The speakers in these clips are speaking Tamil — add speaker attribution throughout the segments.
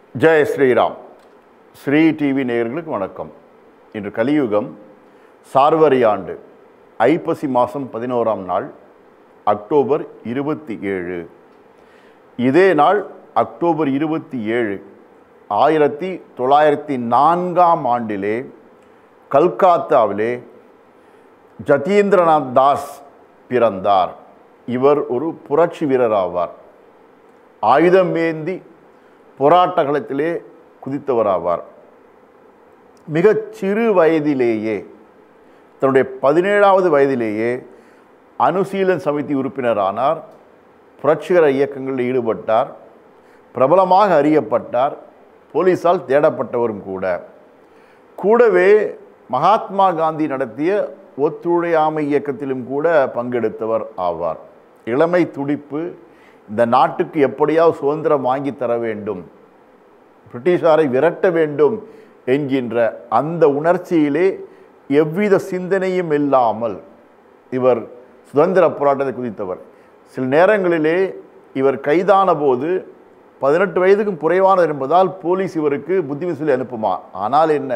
Speaker 1: ஜெய ஸ்ரீராம் ஸ்ரீ டிவி நேயர்களுக்கு வணக்கம் இன்று கலியுகம் சார்வரி ஆண்டு ஐப்பசி மாதம் பதினோராம் நாள் அக்டோபர் இருபத்தி ஏழு இதே நாள் அக்டோபர் இருபத்தி ஏழு ஆயிரத்தி தொள்ளாயிரத்தி நான்காம் ஆண்டிலே கல்கத்தாவிலே ஜதீந்திரநாத் தாஸ் பிறந்தார் இவர் ஒரு புரட்சி வீரர் ஆவார் ஆயுதம் ஏந்தி போராட்ட களத்திலே குதித்தவராவார் மிகச் சிறு வயதிலேயே தன்னுடைய பதினேழாவது வயதிலேயே அனுசீலன் சமிதி உறுப்பினரானார் புரட்சிகர இயக்கங்களில் ஈடுபட்டார் பிரபலமாக அறியப்பட்டார் போலீஸால் தேடப்பட்டவரும் கூட கூடவே மகாத்மா காந்தி நடத்திய ஒத்துழையாமை இயக்கத்திலும் கூட பங்கெடுத்தவர் ஆவார் இளமை துடிப்பு இந்த நாட்டுக்கு எப்படியாவது சுதந்திரம் வாங்கி தர வேண்டும் பிரிட்டிஷாரை விரட்ட வேண்டும் என்கின்ற அந்த உணர்ச்சியிலே எவ்வித சிந்தனையும் இல்லாமல் இவர் சுதந்திர போராட்டத்தை குதித்தவர் சில நேரங்களிலே இவர் கைதான போது பதினெட்டு வயதுக்கும் குறைவானது என்பதால் போலீஸ் இவருக்கு புத்தி சொல்லி அனுப்புமா ஆனால் என்ன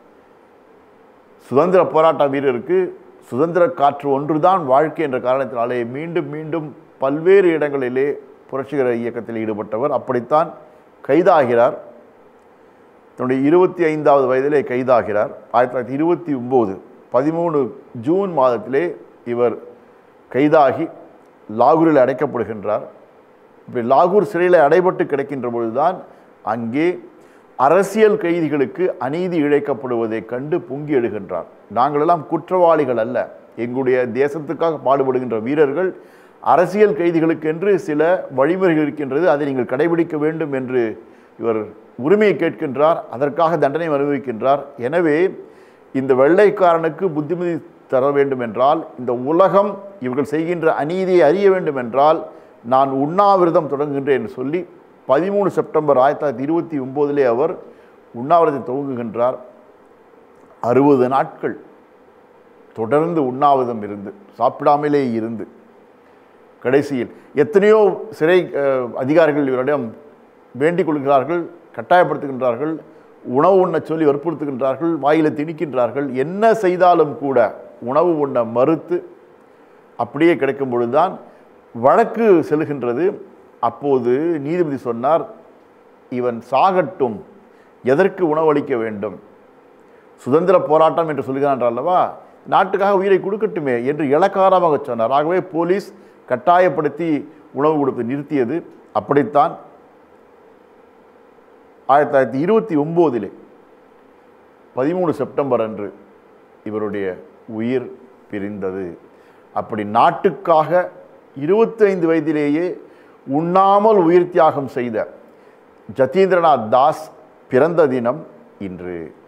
Speaker 1: சுதந்திர போராட்ட வீரருக்கு சுதந்திர காற்று ஒன்றுதான் வாழ்க்கை என்ற காரணத்தினாலே மீண்டும் மீண்டும் பல்வேறு இடங்களிலே புரட்சிகர இயக்கத்தில் ஈடுபட்டவர் அப்படித்தான் கைதாகிறார் தன்னுடைய இருபத்தி ஐந்தாவது வயதிலே கைதாகிறார் ஆயிரத்தி தொள்ளாயிரத்தி இருபத்தி ஒம்பது பதிமூணு ஜூன் மாதத்திலே இவர் கைதாகி லாகூரில் அடைக்கப்படுகின்றார் இப்படி லாகூர் சிறையில் அடைபட்டு கிடக்கின்ற பொழுதுதான் அங்கே அரசியல் கைதிகளுக்கு அநீதி இழைக்கப்படுவதைக் கண்டு பொங்கி எழுகின்றார் நாங்களெல்லாம் குற்றவாளிகள் அல்ல எங்களுடைய தேசத்துக்காக பாடுபடுகின்ற வீரர்கள் அரசியல் கைதிகளுக்கென்று சில வழிமுறைகள் இருக்கின்றது அதை நீங்கள் கடைபிடிக்க வேண்டும் என்று இவர் உரிமையை கேட்கின்றார் அதற்காக தண்டனை அனுபவிக்கின்றார் எனவே இந்த வெள்ளைக்காரனுக்கு புத்திமதி தர வேண்டும் என்றால் இந்த உலகம் இவர்கள் செய்கின்ற அநீதியை அறிய வேண்டும் என்றால் நான் உண்ணாவிரதம் தொடங்குகின்றேன் என்று சொல்லி பதிமூணு செப்டம்பர் ஆயிரத்தி தொள்ளாயிரத்தி இருபத்தி ஒம்போதிலே அவர் உண்ணாவிரதத்தை துவங்குகின்றார் அறுபது நாட்கள் தொடர்ந்து உண்ணாவிரதம் இருந்து சாப்பிடாமலே இருந்து கடைசியில் எத்தனையோ சிறை அஹ், அதிகாரிகள் இவரிடம் வேண்டிக் கொள்கிறார்கள் கட்டாயப்படுத்துகின்றார்கள் உணவு உண்ண சொல்லி வற்புறுத்துகின்றார்கள் வாயில திணிக்கின்றார்கள் என்ன செய்தாலும் கூட உணவு உண்ண மறுத்து அப்படியே கிடைக்கும் பொழுதுதான் வழக்கு செல்கின்றது அப்போது நீதிபதி சொன்னார் இவன் சாகட்டும் எதற்கு உணவளிக்க வேண்டும் சுதந்திர போராட்டம் என்று சொல்கிறான் அல்லவா நாட்டுக்காக உயிரை கொடுக்கட்டுமே என்று இலக்காரமாக சொன்னார் ஆகவே போலீஸ் கட்டாயப்படுத்தி உணவு கொடுத்து நிறுத்தியது அப்படித்தான் ஆயிரத்தி தொள்ளாயிரத்தி இருபத்தி ஒம்போதிலே பதிமூணு செப்டம்பர் அன்று இவருடைய உயிர் பிரிந்தது அப்படி நாட்டுக்காக இருபத்தைந்து வயதிலேயே உண்ணாமல் உயிர் தியாகம் செய்த ஜதீந்திரநாத் தாஸ் பிறந்த தினம் இன்று